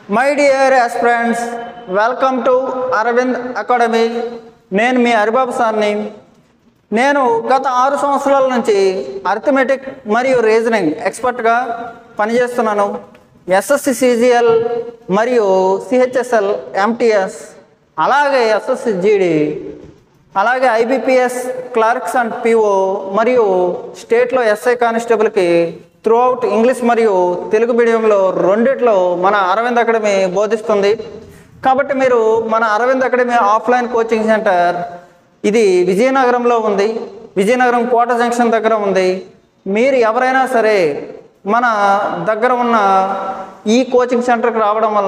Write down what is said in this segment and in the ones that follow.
My dear aspirants welcome to Aravind academy నేను మీ హరిబాబు సార్ని నేను గత ఆరు సంవత్సరాల నుంచి అర్థమెటిక్ మరియు రీజనింగ్ ఎక్స్పర్ట్గా పనిచేస్తున్నాను ఎస్ఎస్సి సిజిఎల్ మరియు సిహెచ్ఎస్ఎల్ ఎంటీఎస్ అలాగే ఎస్ఎస్సి జీడి అలాగే ఐబిపిఎస్ క్లర్క్స్ అండ్ పిఓ మరియు స్టేట్లో ఎస్ఐ కానిస్టేబుల్కి త్రూ అవుట్ ఇంగ్లీష్ మరియు తెలుగు మీడియంలో రెండిట్లో మన అరవింద్ అకాడమీ బోధిస్తుంది కాబట్టి మీరు మన Aravind academy offline coaching centre ఇది విజయనగరంలో ఉంది విజయనగరం కోట జంక్షన్ దగ్గర ఉంది మీరు ఎవరైనా సరే మన దగ్గర ఉన్న ఈ కోచింగ్ సెంటర్కి రావడం వల్ల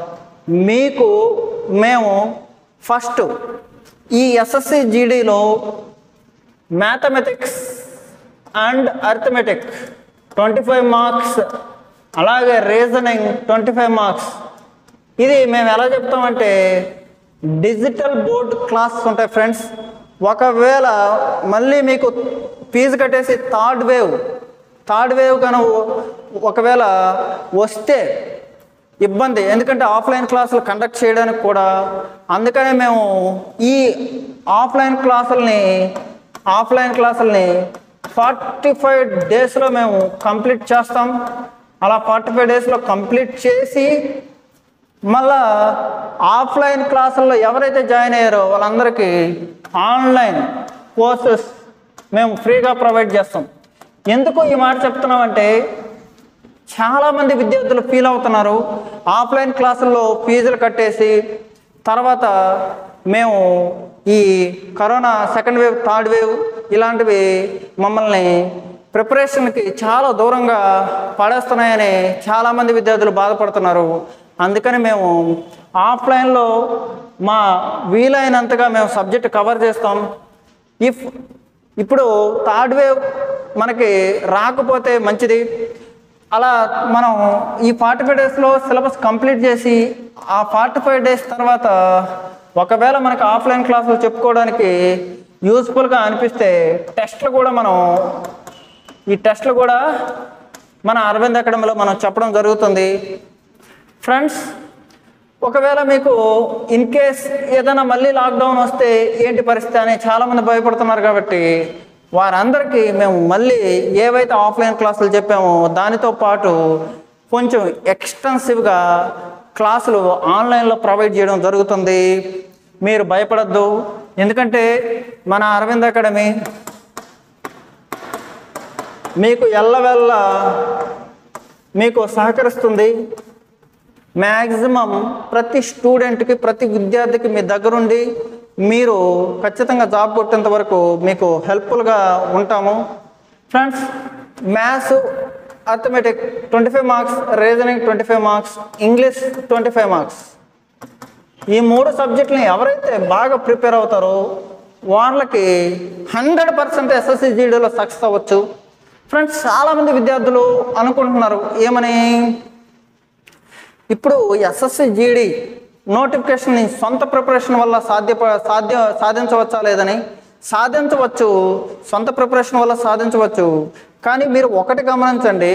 మీకు మేము ఫస్ట్ ఈ ఎస్ఎస్సి జీడీలో mathematics and arithmetic twenty five marks అలాగే రీజనింగ్ ట్వంటీ ఫైవ్ మార్క్స్ ఇది మేము ఎలా చెప్తామంటే డిజిటల్ బోర్డ్ క్లాసెస్ ఉంటాయి ఫ్రెండ్స్ ఒకవేళ మళ్ళీ మీకు ఫీజు కట్టేసి థర్డ్ వేవ్ థర్డ్ వేవ్ కనుక ఒకవేళ వస్తే ఇబ్బంది ఎందుకంటే ఆఫ్లైన్ క్లాసులు కండక్ట్ చేయడానికి కూడా అందుకనే మేము ఈ ఆఫ్లైన్ క్లాసుల్ని ఆఫ్లైన్ క్లాసుల్ని ఫార్టీ ఫైవ్ డేస్లో మేము కంప్లీట్ చేస్తాం అలా ఫార్టీ ఫైవ్ డేస్లో కంప్లీట్ చేసి మళ్ళా ఆఫ్లైన్ క్లాసుల్లో ఎవరైతే జాయిన్ అయ్యారో వాళ్ళందరికీ ఆన్లైన్ కోర్సెస్ మేము ఫ్రీగా ప్రొవైడ్ చేస్తాం ఎందుకు ఈ మాట చెప్తున్నామంటే చాలామంది విద్యార్థులు ఫీల్ అవుతున్నారు ఆఫ్లైన్ క్లాసుల్లో ఫీజులు కట్టేసి తర్వాత మేము ఈ corona second wave third wave ఇలాంటివి మమ్మల్ని ప్రిపరేషన్కి చాలా దూరంగా పడేస్తున్నాయని చాలామంది విద్యార్థులు బాధపడుతున్నారు అందుకని మేము ఆఫ్లైన్లో మా వీలైనంతగా మేము సబ్జెక్ట్ కవర్ చేస్తాం ఇఫ్ ఇప్పుడు థర్డ్ వేవ్ మనకి రాకపోతే మంచిది అలా మనం ఈ ఫార్టీ ఫైవ్ డేస్లో సిలబస్ కంప్లీట్ చేసి ఆ ఫార్టీ ఫైవ్ డేస్ తర్వాత ఒకవేళ మనకి ఆఫ్లైన్ క్లాసులు చెప్పుకోవడానికి యూస్ఫుల్గా అనిపిస్తే టెస్ట్లు కూడా మనం ఈ టెస్ట్లు కూడా మన అరవింద్ అకాడమీలో మనం చెప్పడం జరుగుతుంది ఫ్రెండ్స్ ఒకవేళ మీకు ఇన్ కేస్ ఏదైనా మళ్ళీ లాక్డౌన్ వస్తే ఏంటి పరిస్థితి అని చాలామంది భయపడుతున్నారు కాబట్టి వారందరికీ మేము మళ్ళీ ఏవైతే ఆఫ్లైన్ క్లాసులు చెప్పామో దానితో పాటు కొంచెం ఎక్స్టెన్సివ్గా క్లాసులు ఆన్లైన్లో ప్రొవైడ్ చేయడం జరుగుతుంది మీరు భయపడద్దు ఎందుకంటే మన అరవింద్ అకాడమీ మీకు ఎల్లవెల్ల మీకు సహకరిస్తుంది మ్యాక్సిమం ప్రతి స్టూడెంట్కి ప్రతి విద్యార్థికి మీ దగ్గరుండి మీరు ఖచ్చితంగా జాబ్ కొట్టేంత వరకు మీకు హెల్ప్ఫుల్గా ఉంటాము friends maths arithmetic twenty five marks reasoning twenty five marks English twenty five marks ఈ మూడు సబ్జెక్టులని ఎవరైతే బాగా ప్రిపేర్ అవుతారో వాళ్ళకి హండ్రెడ్ పర్సెంట్ ఎస్ఎస్సి జీడీలో సక్సెస్ అవ్వచ్చు ఫ్రెండ్స్ చాలామంది విద్యార్థులు అనుకుంటున్నారు ఏమని ఇప్పుడు ఎస్ఎస్సి జీడి నోటిఫికేషన్ని సొంత ప్రిపరేషన్ వల్ల సాధ్య సాధ్య సాధించవచ్చా లేదని సాధించవచ్చు సొంత ప్రిపరేషన్ వల్ల సాధించవచ్చు కానీ మీరు ఒకటి గమనించండి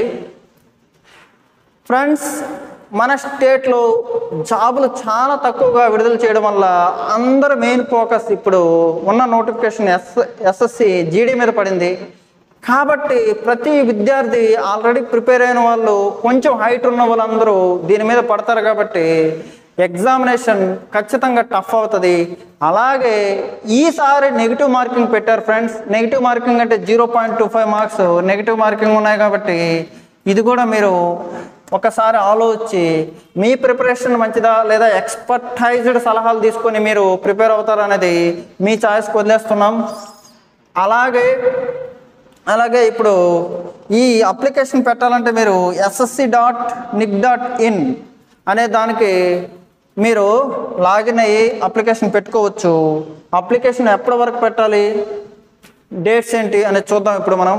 ఫ్రెండ్స్ మన స్టేట్లో జాబులు చాలా తక్కువగా విడుదల చేయడం వల్ల అందరు మెయిన్ ఫోకస్ ఇప్పుడు ఉన్న నోటిఫికేషన్ ఎస్ ఎస్ఎస్సి జీడీ మీద పడింది కాబట్టి ప్రతి విద్యార్థి ఆల్రెడీ ప్రిపేర్ అయిన వాళ్ళు కొంచెం హైట్ ఉన్న వాళ్ళందరూ దీని మీద పడతారు కాబట్టి ఎగ్జామినేషన్ ఖచ్చితంగా టఫ్ అవుతుంది అలాగే ఈసారి నెగిటివ్ మార్కింగ్ పెట్టారు ఫ్రెండ్స్ నెగిటివ్ మార్కింగ్ అంటే zero point two five marks negative marking ఉన్నాయి కాబట్టి ఇది కూడా మీరు ఒకసారి ఆలోచించి మీ ప్రిపరేషన్ మంచిదా లేదా ఎక్స్పర్టైజ్డ్ సలహాలు తీసుకొని మీరు ప్రిపేర్ అవుతారనేది మీ ఛాయిస్కి వదిలేస్తున్నాం అలాగే అలాగే ఇప్పుడు ఈ అప్లికేషన్ పెట్టాలంటే మీరు SSC dot nic dot in అనే దానికి మీరు లాగిన్ అయ్యి అప్లికేషన్ పెట్టుకోవచ్చు అప్లికేషన్ ఎప్పటి వరకు పెట్టాలి డేట్స్ ఏంటి అనేది చూద్దాం ఇప్పుడు మనం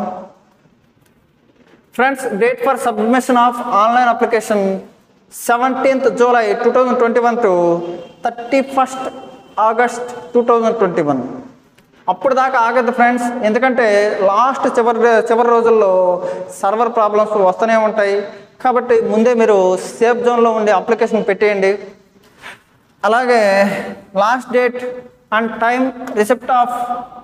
friends date for submission of online application seventeenth July two thousand twenty one to thirty first August two thousand twenty one అప్పుడు దాకా ఆగద్దు ఫ్రెండ్స్ ఎందుకంటే లాస్ట్ చివరి చివరి రోజుల్లో సర్వర్ ప్రాబ్లమ్స్ వస్తూనే ఉంటాయి కాబట్టి ముందే మీరు సేఫ్ జోన్లో ఉండే అప్లికేషన్ పెట్టేయండి అలాగే last date and time receipt of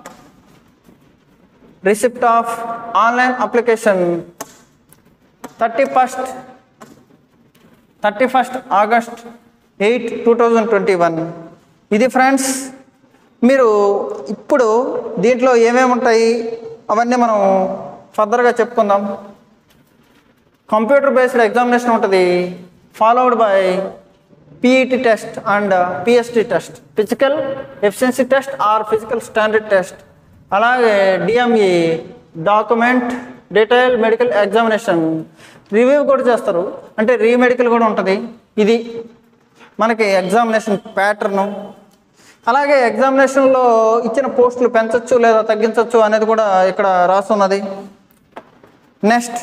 receipt of online application thirty first thirty first August eight two thousand twenty one ఇది ఫ్రెండ్స్ మీరు ఇప్పుడు దీంట్లో ఏమేమి ఉంటాయి అవన్నీ మనం ఫర్దర్గా చెప్పుకుందాం కంప్యూటర్ బేస్డ్ ఎగ్జామినేషన్ ఉంటుంది followed by PET test and PST test physical efficiency test or physical standard test అలాగే DME document detail medical examination review కూడా చేస్తారు అంటే రీమెడికల్ కూడా ఉంటుంది ఇది మనకి ఎగ్జామినేషన్ ప్యాటర్ను అలాగే ఎగ్జామినేషన్లో ఇచ్చిన పోస్టులు పెంచవచ్చు లేదా తగ్గించవచ్చు అనేది కూడా ఇక్కడ రాస్తున్నది నెక్స్ట్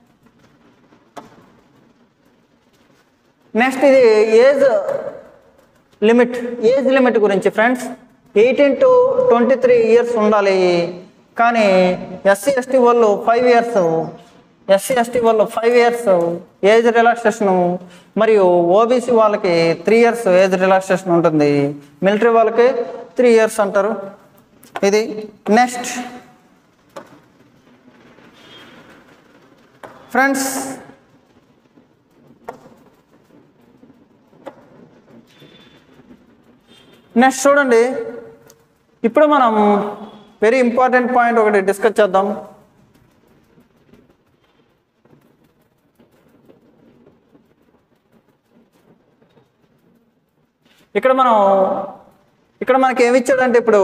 నెక్స్ట్ ఇది ఏజ్ లిమిట్ ఏజ్ లిమిట్ గురించి friends eighteen to twenty three years ఉండాలి కానీ ఎస్సీ ఎస్టీ వాళ్ళు ఫైవ్ ఇయర్స్ ఎస్సీ ఎస్టీ వాళ్ళు ఫైవ్ ఇయర్స్ ఏజ్ రిలాక్సేషన్ మరియు ఓబీసీ వాళ్ళకి త్రీ ఇయర్స్ ఏజ్ రిలాక్సేషన్ ఉంటుంది మిలిటరీ వాళ్ళకి త్రీ ఇయర్స్ అంటారు ఇది నెక్స్ట్ ఫ్రెండ్స్ నెక్స్ట్ చూడండి ఇప్పుడు మనం వెరీ ఇంపార్టెంట్ పాయింట్ ఒకటి డిస్కస్ చేద్దాం ఇక్కడ మనం ఇక్కడ మనకి ఏమి ఇచ్చాడంటే ఇప్పుడు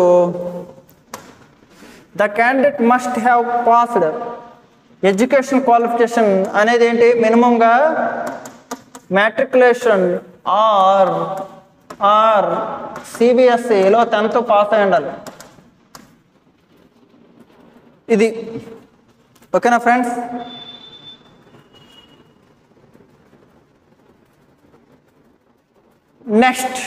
the candidate must have passed education qualification అనేది ఏంటి మినిమంగా మ్యాట్రికులేషన్ ఆర్ ఆర్ సిబిఎస్ఈలో టెన్త్ పాస్ అయి ఉండాలి ఇది ఓకేనా friends next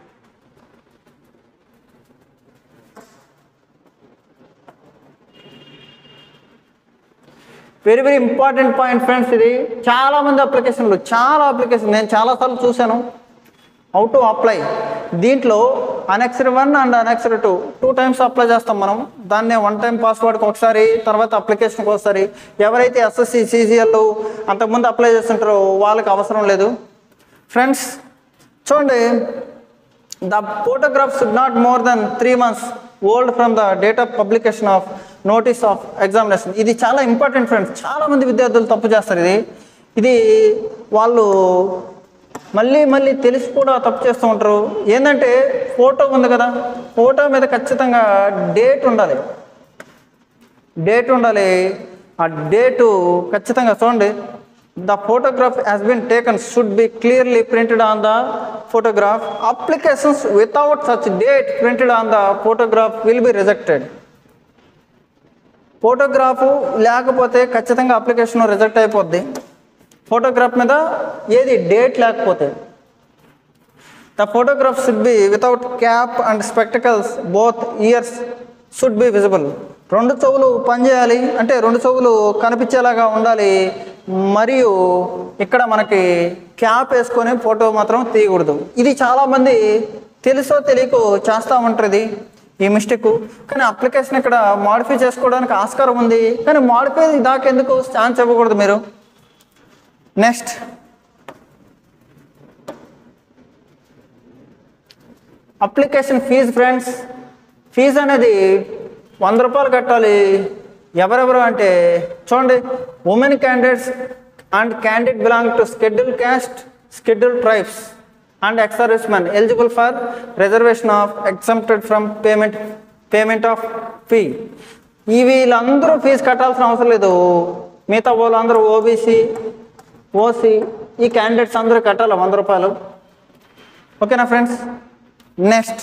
very very important point friends ఇది చాలా మంది అప్లికేషన్లు చాలా అప్లికేషన్ నేను చాలాసార్లు చూశాను హౌ టు అప్లై దీంట్లో annexure one and annexure two two times apply చేస్తాం మనం దాన్ని వన్ టైం పాస్వర్డ్కి ఒకసారి తర్వాత అప్లికేషన్కి ఒకసారి ఎవరైతే ఎస్ఎస్సి సీజీఎల్ అంతకుముందు అప్లై చేస్తుంటారో వాళ్ళకి అవసరం లేదు ఫ్రెండ్స్ చూడండి the photograph should not more than three months old from the date of publication of notice of examination ఇది చాలా ఇంపార్టెంట్ ఫ్రెండ్స్ చాలా మంది విద్యార్థులు తప్పు చేస్తారు ఇది ఇది వాళ్ళు మళ్ళీ మళ్ళీ తెలిసి కూడా తప్పు చేస్తూ ఉంటారు ఏంటంటే ఫోటో ఉంది కదా ఫోటో మీద ఖచ్చితంగా డేట్ ఉండాలి డేట్ ఉండాలి ఆ డేటు ఖచ్చితంగా చూడండి the photograph has been taken should be clearly printed on the photograph applications without such date printed on the photograph will be rejected photograph లేకపోతే ఖచ్చితంగా అప్లికేషన్ రిజెక్ట్ అయిపోద్ది ఫోటోగ్రాఫ్ మీద ఏది డేట్ లేకపోతే the photograph should be without cap and spectacles both ears should be visible రెండు చెవులు పనిచేయాలి అంటే రెండు చెవులు కనిపించేలాగా ఉండాలి మరియు ఇక్కడ మనకి క్యాప్ వేసుకొని ఫోటో మాత్రం తీయకూడదు ఇది చాలామంది తెలుసో తెలియకో చేస్తూ ఉంటుంది ఈ మిస్టేక్ కానీ అప్లికేషన్ ఇక్కడ మాడిఫై చేసుకోవడానికి ఆస్కారం ఉంది కానీ మాడిఫై దాకెందుకు ఛాన్స్ ఇవ్వకూడదు మీరు next application fees friends fees అనేది వంద రూపాయలు కట్టాలి ఎవరెవరు అంటే చూడండి women candidates and candidate belong to schedule caste schedule tribes and ex service men eligible for reservation of exempted from payment payment of fee ఈ వీళ్ళందరూ ఫీజు కట్టాల్సిన అవసరం లేదు మిగతా వాళ్ళందరూ ఓబీసీ ఓసీ ఈ క్యాండిడేట్స్ అందరూ కట్టాలి వంద రూపాయలు ఓకేనా ఫ్రెండ్స్ నెక్స్ట్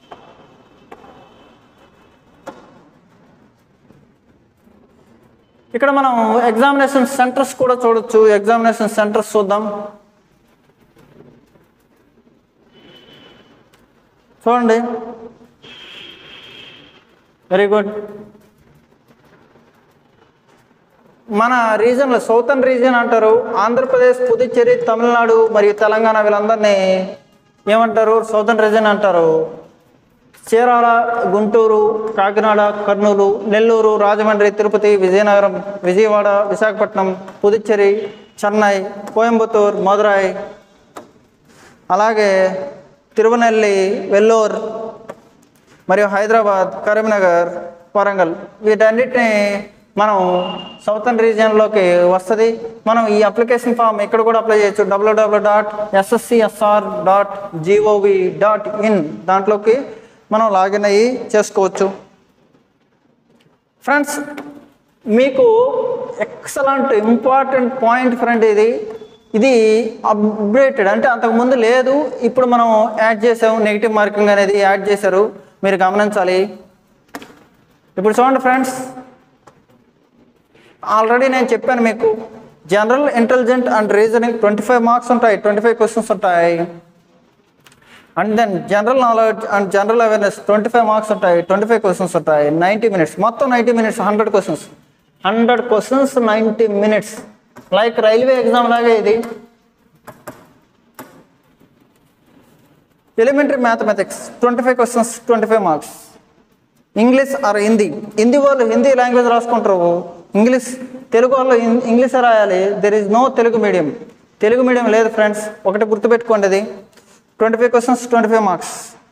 ఇక్కడ మనం ఎగ్జామినేషన్ సెంటర్స్ కూడా చూడొచ్చు ఎగ్జామినేషన్ సెంటర్స్ చూద్దాం చూడండి వెరీ గుడ్ మన రీజన్లో సౌతర్న్ రీజియన్ అంటారు ఆంధ్రప్రదేశ్ పుదుచ్చేరి తమిళనాడు మరియు తెలంగాణ వీళ్ళందరినీ ఏమంటారు సౌతర్న్ రీజియన్ అంటారు చీరాల గుంటూరు కాకినాడ కర్నూలు నెల్లూరు రాజమండ్రి తిరుపతి విజయనగరం విజయవాడ విశాఖపట్నం పుదుచ్చేరి చెన్నై కోయంబత్తూర్ మదురై అలాగే తిరువనెల్లి వెల్లూర్ మరియు హైదరాబాద్ కరీంనగర్ వరంగల్ వీటన్నిటిని మనం సౌతర్న్ రీజియన్లోకి వస్తుంది మనం ఈ అప్లికేషన్ ఫామ్ ఇక్కడ కూడా అప్లై చేయొచ్చు WWW dot SSCSR dot GOV dot in దాంట్లోకి మనం లాగిన్ అయ్యి చేసుకోవచ్చు ఫ్రెండ్స్ మీకు ఎక్సలెంట్ ఇంపార్టెంట్ పాయింట్ ఫ్రెండ్ ఇది ఇది అప్డేటెడ్ అంటే అంతకుముందు లేదు ఇప్పుడు మనం యాడ్ చేసాము నెగిటివ్ మార్కింగ్ అనేది యాడ్ చేశారు మీరు గమనించాలి ఇప్పుడు చూడండి ఫ్రెండ్స్ ఆల్రెడీ నేను చెప్పాను మీకు general intelligent and reasoning twenty five marks ఉంటాయి ట్వంటీ ఫైవ్ క్వశ్చన్స్ ఉంటాయి and then general knowledge and general awareness twenty five marks ఉంటాయి ట్వంటీ ఫైవ్ క్వశ్చన్స్ ఉంటాయి నైంటీ మినిట్స్ మొత్తం ninety minutes hundred questions hundred questions ninety minutes like railway exam లాగే ఇది elementary mathematics twenty five questions twenty five marks English or Hindi Hindi వాళ్ళు Hindi language రాసుకుంటారు English Telugu వాళ్ళు ఇం- ఇంగ్లీషే రాయాలి there is no Telugu medium Telugu medium లేదు ఫ్రెండ్స్ ఒకటి గుర్తుపెట్టుకోండి అది twenty five questions twenty five marks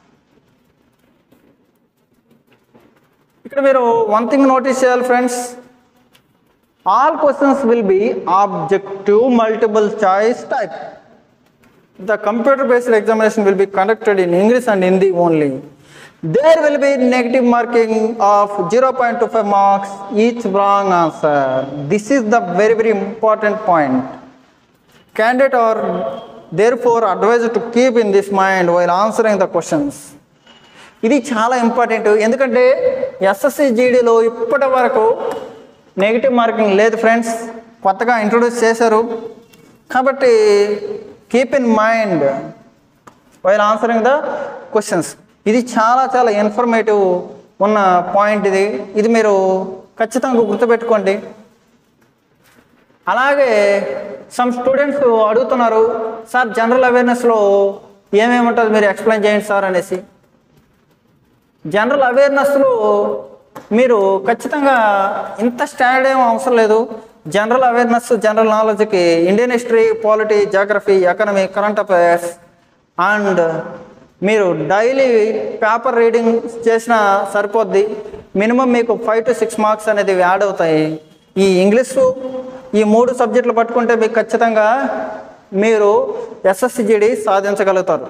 ఇక్కడ మీరు వన్ థింగ్ నోటీస్ చేయాలి friends all questions will be objective multiple choice type the computer based examination will be conducted in english and hindi only there will be negative marking of 0.25 marks each wrong answer this is the very very important point candidate are therefore advised to keep in this mind while answering the questions ఇది చాలా important ఎందుకంటే SSC జీడీలో ఇప్పటి వరకు negative marking లేదు friends కొత్తగా introduce చేశారు కాబట్టి keep in mind while answering the questions ఇది చాలా చాలా ఇన్ఫర్మేటివ్ ఉన్న పాయింట్ ఇది ఇది మీరు ఖచ్చితంగా గుర్తుపెట్టుకోండి అలాగే సమ్ స్టూడెంట్స్ అడుగుతున్నారు సార్ జనరల్ అవేర్నెస్లో ఏమేమి ఉంటుంది మీరు ఎక్స్ప్లెయిన్ చేయండి సార్ అనేసి జనరల్ అవేర్నెస్లో మీరు ఖచ్చితంగా ఇంత స్టాండర్డ్ ఏం అవసరం లేదు జనరల్ అవేర్నెస్ జనరల్ నాలెడ్జ్కి Indian history polity geography economy current affairs and మీరు డైలీ పేపర్ రీడింగ్ చేసినా సరిపోద్ది మినిమం మీకు ఫైవ్ టు సిక్స్ మార్క్స్ అనేది యాడ్ అవుతాయి ఈ ఇంగ్లీషు ఈ మూడు సబ్జెక్టులు పట్టుకుంటే మీకు ఖచ్చితంగా మీరు ఎస్ఎస్సిజిడి సాధించగలుగుతారు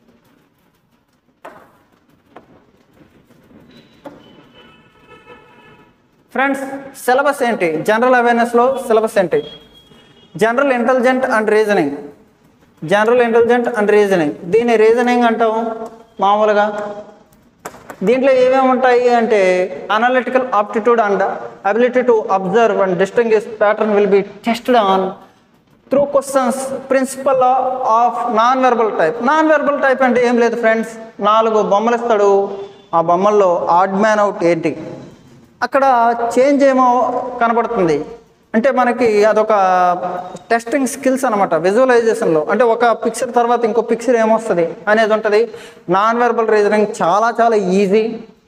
ఫ్రెండ్స్ సిలబస్ ఏంటి జనరల్ అవేర్నెస్లో సిలబస్ ఏంటి general intelligent and reasoning general intelligent and reasoning దీన్ని రీజనింగ్ అంటాం మామూలుగా దీంట్లో ఏమేమి ఉంటాయి అంటే analytical aptitude and ability to observe and distinguish pattern will be tested on through questions principle of non verbal type non verbal type అంటే ఏం లేదు ఫ్రెండ్స్ నాలుగు బొమ్మలు ఇస్తాడు ఆ బొమ్మల్లో ఆడ్ మ్యాన్ అవుట్ ఏంటి అక్కడ చేంజ్ ఏమో కనబడుతుంది అంటే మనకి అదొక టెస్టింగ్ స్కిల్స్ అనమాట విజువలైజేషన్లో అంటే ఒక పిక్చర్ తర్వాత ఇంకో పిక్చర్ ఏమొస్తుంది అనేది ఉంటుంది నాన్ వెర్బల్ రీజనింగ్ చాలా చాలా easy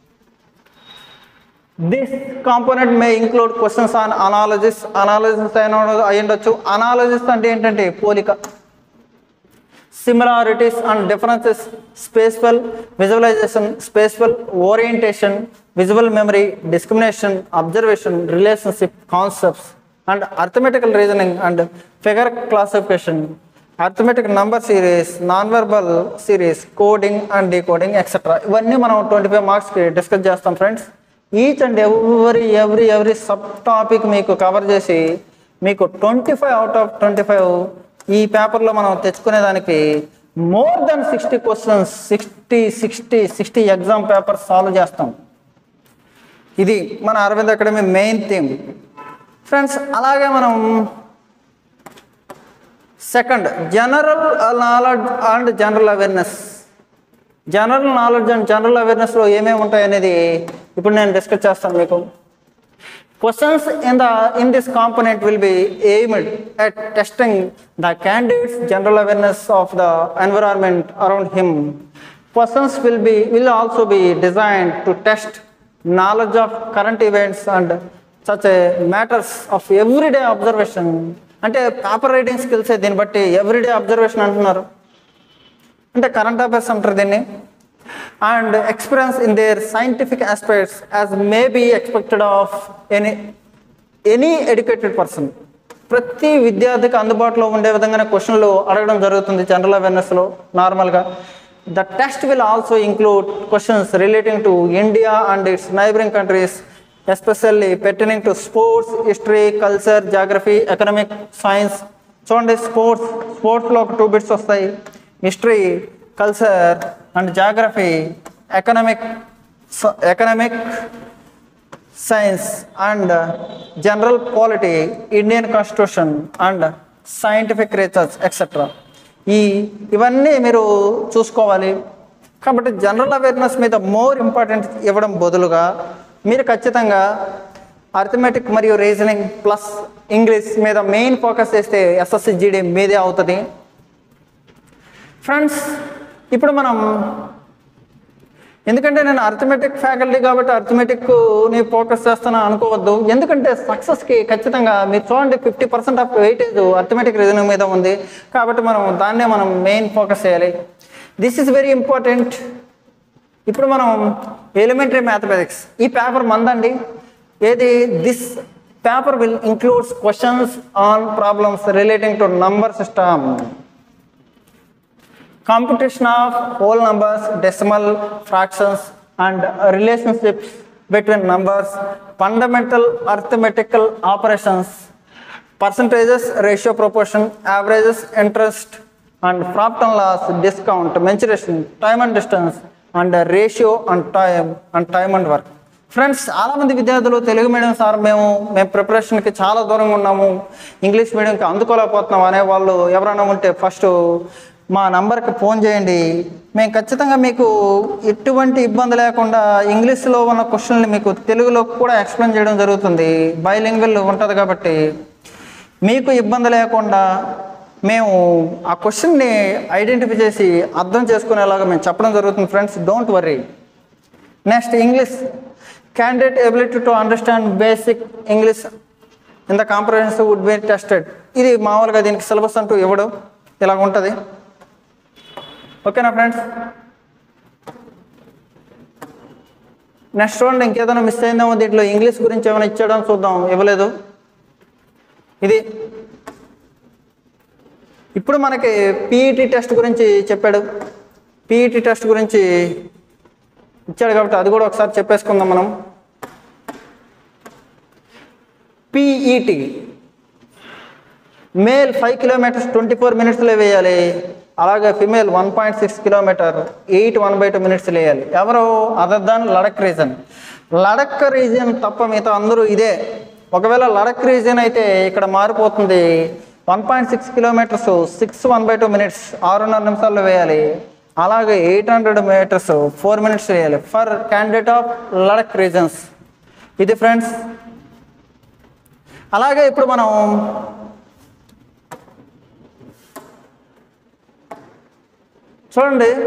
this component may include questions on analogies analogies అయిన అయి ఉండొచ్చు అనాలజిస్ అంటే ఏంటంటే పోలిక similarities and differences spatial visualization spatial orientation visual memory discrimination observation relationship concepts and arithmetical reasoning and figure classification arithmetic number series non-verbal series coding and decoding etc ఇవన్నీ మనం twenty five మార్క్స్కి discuss చేస్తాం friends each and every every every subtopic మీకు cover చేసి మీకు twenty five out of twenty five ఈ పేపర్లో మనం తెచ్చుకునే దానికి more than sixty questions sixty sixty sixty exam paper solve చేస్తాం ఇది మన Aravind academy main theme friends అలాగే మనం second general knowledge and general awareness general knowledge and general అవేర్నెస్లో ఏమేమి ఉంటాయి అనేది ఇప్పుడు నేను డిస్కస్ చేస్తాను మీకు Questions in the in this component will be aimed at testing the candidate's general awareness of the environment around him. Questions will be will also be designed to test knowledge of current events and such a matters of everyday observation. అంటే paper writing skills దీన్ని బట్టి everyday observation అంటున్నారు అంటే current affairs అంటారు దీన్ని and experience in their scientific aspects as may be expected of any any educated person ప్రతి విద్యార్థికి అందుబాటులో ఉండే విధంగానే క్వశ్చన్లు అడగడం జరుగుతుంది జనరల్ అవేర్నెస్లో నార్మల్గా the test will also include questions relating to India and its neighbouring countries especially pertaining to sports history culture geography economic science చూడండి స్పోర్ట్స్ స్పోర్ట్స్లో ఒక టూ బిట్స్ వస్తాయి history culture and geography economic economic science and general polity Indian constitution and scientific research etcetera ఈ ఇవన్నీ మీరు చూసుకోవాలి కాబట్టి general awareness మీద మోర్ ఇంపార్టెంట్ ఇవ్వడం బదులుగా మీరు ఖచ్చితంగా అర్థమెటిక్ మరియు రీజనింగ్ ప్లస్ ఇంగ్లీష్ మీద మెయిన్ ఫోకస్ చేస్తే ఎస్ఎస్సి జీడీ మీదే అవుతుంది ఫ్రెండ్స్ ఇప్పుడు మనం ఎందుకంటే నేను అర్థమెటిక్ ఫ్యాకల్టీ కాబట్టి అర్థమెటిక్ని ఫోకస్ చేస్తాను అనుకోవద్దు ఎందుకంటే సక్సెస్కి ఖచ్చితంగా మీరు చూడండి fifty percent of weightage arithmetic reasoning మీద ఉంది కాబట్టి మనం దాన్నే మనం మెయిన్ ఫోకస్ చేయాలి దిస్ ఈజ్ వెరీ ఇంపార్టెంట్ ఇప్పుడు మనం ఎలిమెంటరీ మ్యాథమెటిక్స్ ఈ పేపర్ మందండి ఏది this paper will includes questions on problems relating to number system computation of whole numbers, decimal fractions, and relationships between numbers, fundamental arithmetical operations, percentages, ratio proportion, averages, interest, and profit and loss, discount, mensuration, time and distance, and ratio and time, and time and work. Friends చాలామంది విద్యార్థులు Telugu medium sir మేము మేము ప్రిపరేషన్కి చాలా దూరంగా ఉన్నాము English మీడియంకి అందుకోలేకపోతున్నాం అనే వాళ్ళు ఎవరైనా ఉంటే ఫస్ట్ మా నంబర్కి ఫోన్ చేయండి మేము ఖచ్చితంగా మీకు ఎటువంటి ఇబ్బంది లేకుండా ఇంగ్లీష్లో ఉన్న క్వశ్చన్ని మీకు తెలుగులో కూడా ఎక్స్ప్లెయిన్ చేయడం జరుగుతుంది బైలింగ్వల్ ఉంటుంది కాబట్టి మీకు ఇబ్బంది లేకుండా మేము ఆ క్వశ్చన్ని ఐడెంటిఫై చేసి అర్థం చేసుకునేలాగా మేము చెప్పడం జరుగుతుంది friends don't worry next English candidate ability to understand basic English in the comprehensive would be tested ఇది మామూలుగా దీనికి సిలబస్ అంటూ ఇవ్వడు ఇలాగ ఉంటుంది ఓకేనా ఫ్రెండ్స్ నెక్స్ట్ చూడండి ఇంకేదైనా మిస్ అయిందేమో దీంట్లో ఇంగ్లీష్ గురించి ఏమైనా ఇచ్చాడో చూద్దాం ఇవ్వలేదు ఇది ఇప్పుడు మనకి పీఈటీ టెస్ట్ గురించి చెప్పాడు పీఈటీ టెస్ట్ గురించి ఇచ్చాడు కాబట్టి అది కూడా ఒకసారి చెప్పేసుకుందాం మనం PET male five kilometres twenty four మినిట్స్లో వేయాలి అలాగే female one point six kilometre eight one by two minutes వేయాలి ఎవరు other than Ladakh region Ladakh region తప్ప మిగతా అందరూ ఇదే ఒకవేళ లడక్ రీజియన్ అయితే ఇక్కడ మారిపోతుంది one point six kilometres six one by two minutes ఆరున్నర నిమిషాల్లో వేయాలి అలాగే eight hundred metres four minutes వేయాలి for candidate of Ladakh regions ఇది ఫ్రెండ్స్ అలాగే ఇప్పుడు మనం చూడండి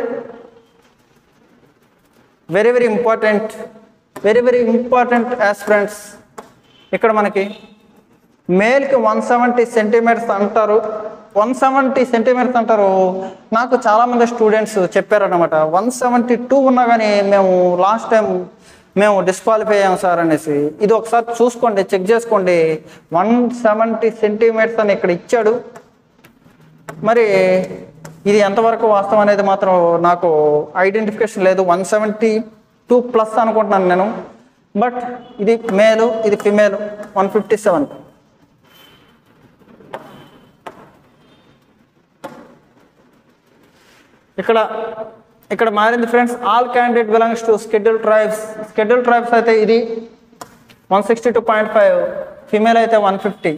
very very important very very important friends ఇక్కడ మనకి మేల్కి వన్ సెవెంటీ సెంటీమీటర్స్ అంటారు వన్ సెవెంటీ సెంటీమీటర్స్ అంటారు నాకు చాలామంది స్టూడెంట్స్ చెప్పారనమాట వన్ సెవెంటీ టూ ఉన్నా కానీ మేము లాస్ట్ టైం మేము డిస్క్వాలిఫై అయ్యాం సార్ అనేసి ఇది ఒకసారి చూసుకోండి చెక్ చేసుకోండి వన్ సెవెంటీ సెంటీమీటర్స్ అని ఇక్కడ ఇచ్చాడు మరి ఇది ఎంతవరకు వాస్తవం అనేది మాత్రం నాకు ఐడెంటిఫికేషన్ లేదు వన్ సెవెంటీ టూ ప్లస్ అనుకుంటున్నాను నేను బట్ ఇది మేలు ఇది ఫిమేల్ వన్ ఫిఫ్టీ సెవెన్ ఇక్కడ ఇక్కడ మారింది friends all candidate belongs to schedule tribes schedule tribes అయితే ఇది one sixty two point five female అయితే one fifty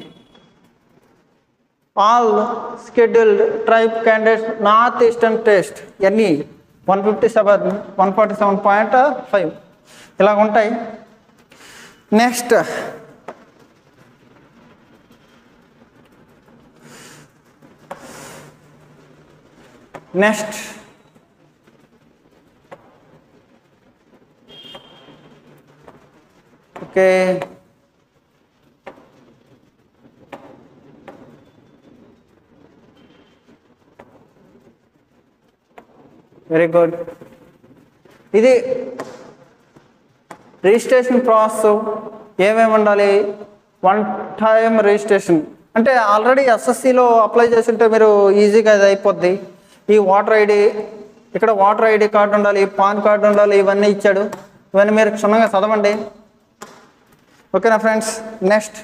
all scheduled tribe candidates north eastern test ఇవన్నీ one fifty seven one forty seven point five ఇలాగ ఉంటాయి next next okay very good ఇది registration process ఏమేమి ఉండాలి one time registration అంటే already ఎస్ఎస్సిలో apply చేసి ఉంటే మీరు ఈజీగా అది అయిపోద్ది ఈ వాటర్ ఐడి ఇక్కడ వాటర్ ఐడి కార్డు ఉండాలి పాన్ కార్డు ఉండాలి ఇవన్నీ ఇచ్చాడు ఇవన్నీ మీరు క్షుణ్ణంగా చదవండి ఓకేనా ఫ్రెండ్స్ నెక్స్ట్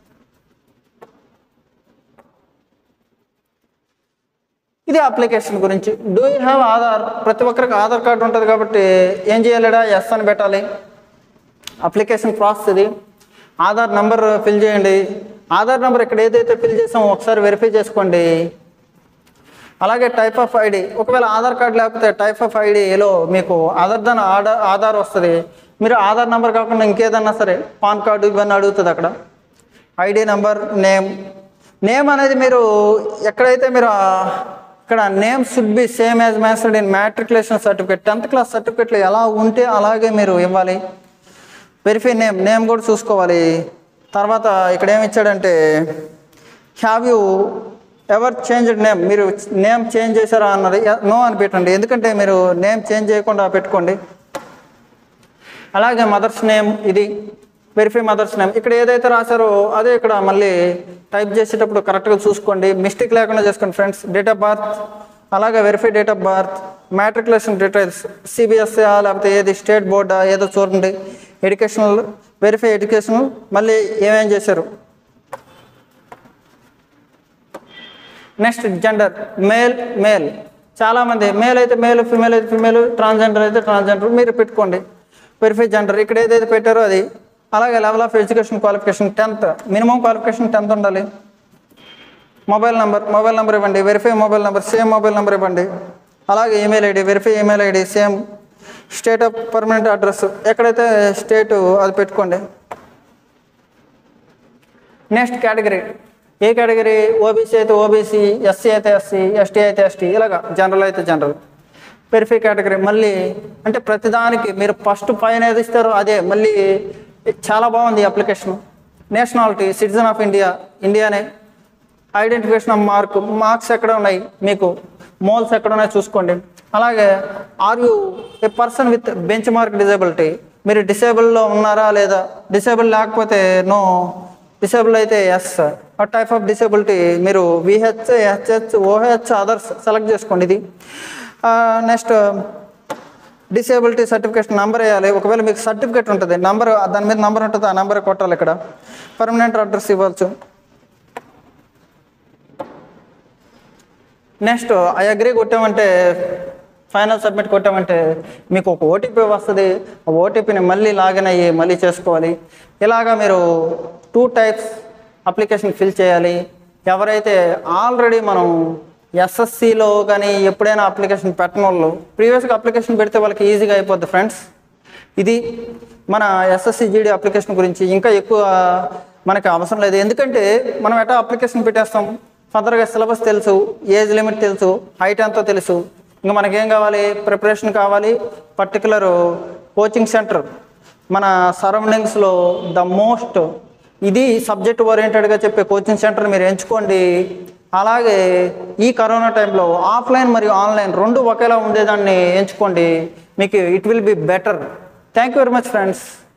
ఇది అప్లికేషన్ గురించి డూ యూ హ్యావ్ ఆధార్ ప్రతి ఒక్కరికి ఆధార్ కార్డు ఉంటుంది కాబట్టి ఏం చేయాలిడా ఎస్ అని పెట్టాలి అప్లికేషన్ ప్రాసెస్ ఇది ఆధార్ నంబర్ ఫిల్ చేయండి ఆధార్ నెంబర్ ఇక్కడ ఏదైతే ఫిల్ చేసామో ఒకసారి వెరిఫై చేసుకోండి అలాగే టైప్ ఆఫ్ ఐడి ఒకవేళ ఆధార్ కార్డు లేకపోతే టైప్ ఆఫ్ ఐడిలో మీకు ఆధార్ దాని ఆధార్ ఆధార్ వస్తుంది మీరు ఆధార్ నెంబర్ కాకుండా ఇంకేదన్నా సరే పాన్ కార్డు ఇవన్నీ అడుగుతుంది అక్కడ ఐడి నెంబర్ నేమ్ నేమ్ అనేది మీరు ఎక్కడైతే మీరు ఆ, ఇక్కడ name should be same as mentioned in matriculation certificate tenth class సర్టిఫికేట్లో ఎలా ఉంటే అలాగే మీరు ఇవ్వాలి వెరిఫై నేమ్ నేమ్ కూడా చూసుకోవాలి తర్వాత ఇక్కడ ఏమి ఇచ్చాడంటే have you ever changed name మీరు నేమ్ చేంజ్ చేశారా అన్నది నో అని పెట్టండి ఎందుకంటే మీరు నేమ్ చేంజ్ చేయకుండా పెట్టుకోండి అలాగే మదర్స్ నేమ్ ఇది వెరిఫై మదర్స్ నేమ్ ఇక్కడ ఏదైతే రాశారో అదే ఇక్కడ మళ్ళీ టైప్ చేసేటప్పుడు కరెక్ట్గా చూసుకోండి మిస్టేక్ లేకుండా చేసుకోండి ఫ్రెండ్స్ డేట్ ఆఫ్ బర్త్ అలాగే verify date of birth matriculation details CBSE లేకపోతే ఏది స్టేట్ బోర్డా ఏదో చూడండి ఎడ్యుకేషనల్ వెరిఫై ఎడ్యుకేషన్ మళ్ళీ ఏమేం చేశారు నెక్స్ట్ జెండర్ మేల్ మేల్ చాలామంది మేల్ అయితే మేల్ ఫిమేల్ అయితే ఫిమేల్ ట్రాన్స్జెండర్ అయితే ట్రాన్స్జెండర్ మీరు పెట్టుకోండి వెరిఫై జెండర్ ఇక్కడ ఏదైతే పెట్టారో అది అలాగే level of education qualification tenth minimum qualification tenth ఉండాలి మొబైల్ నెంబర్ మొబైల్ నెంబర్ ఇవ్వండి verify mobile number same mobile number ఇవ్వండి అలాగే email ID verify email ID same state of permanent address ఎక్కడైతే స్టేట్ అది పెట్టుకోండి నెక్స్ట్ కేటగిరీ ఏ category OBC అయితే OBC SC అయితే ఎస్సీ ఎస్టీ అయితే ఎస్టీ ఇలాగా జనరల్ అయితే జనరల్ వెరిఫై కేటగిరీ మళ్ళీ అంటే ప్రతిదానికి మీరు ఫస్ట్ పైన ఏది ఇస్తారో అదే మళ్ళీ చాలా బాగుంది application nationality citizen of India ఇండియానే ఐడెంటిఫికేషన్ ఆఫ్ మార్క్ మార్క్స్ ఎక్కడ ఉన్నాయి మీకు మోల్స్ ఎక్కడ ఉన్నాయో చూసుకోండి అలాగే are you a person with benchmark disability మీరు డిసేబుల్లో ఉన్నారా లేదా డిసేబుల్ లేకపోతే నో డిసేబుల్ అయితే ఎస్ ఆ టైప్ ఆఫ్ డిసేబిలిటీ మీరు VH HH OH others select చేసుకోండి ఇది నెక్స్ట్ డిసేబిలిటీ సర్టిఫికేషన్ నంబర్ వేయాలి ఒకవేళ మీకు సర్టిఫికేట్ ఉంటుంది నంబర్ దాని మీద నంబర్ ఉంటుంది ఆ నంబర్ కొట్టాలి ఇక్కడ పర్మనెంట్ అడ్రస్ ఇవ్వచ్చు నెక్స్ట్ ఐ అగ్రీ కొట్టామంటే ఫైనల్ సబ్మిట్ కొట్టామంటే మీకు ఒక ఓటీపీ వస్తుంది ఆ ఓటీపీని మళ్ళీ లాగిన్ అయ్యి మళ్ళీ చేసుకోవాలి ఇలాగా మీరు టూ టైప్స్ అప్లికేషన్ ఫిల్ చేయాలి ఎవరైతే ఆల్రెడీ మనం ఎస్ఎస్సిలో కానీ ఎప్పుడైనా అప్లికేషన్ పెట్టని వాళ్ళు ప్రీవియస్గా అప్లికేషన్ పెడితే వాళ్ళకి ఈజీగా అయిపోద్ది ఫ్రెండ్స్ ఇది మన ఎస్ఎస్సి జీడీ అప్లికేషన్ గురించి ఇంకా ఎక్కువ మనకి అవసరం లేదు ఎందుకంటే మనం ఎటా అప్లికేషన్ పెట్టేస్తాం ఫర్దర్గా సిలబస్ తెలుసు ఏజ్ లిమిట్ తెలుసు హైట్ ఎంతో తెలుసు ఇంకా మనకేం కావాలి ప్రిపరేషన్ కావాలి పర్టికులర్ కోచింగ్ సెంటర్ మన సరౌండింగ్స్లో ద మోస్ట్ ఇది సబ్జెక్ట్ ఓరియంటెడ్గా చెప్పే కోచింగ్ సెంటర్ మీరు ఎంచుకోండి అలాగే ఈ కరోనా టైంలో ఆఫ్లైన్ మరియు ఆన్లైన్ రెండు ఒకేలా ఉండేదాన్ని ఎంచుకోండి మీకు it will be better thank you very much friends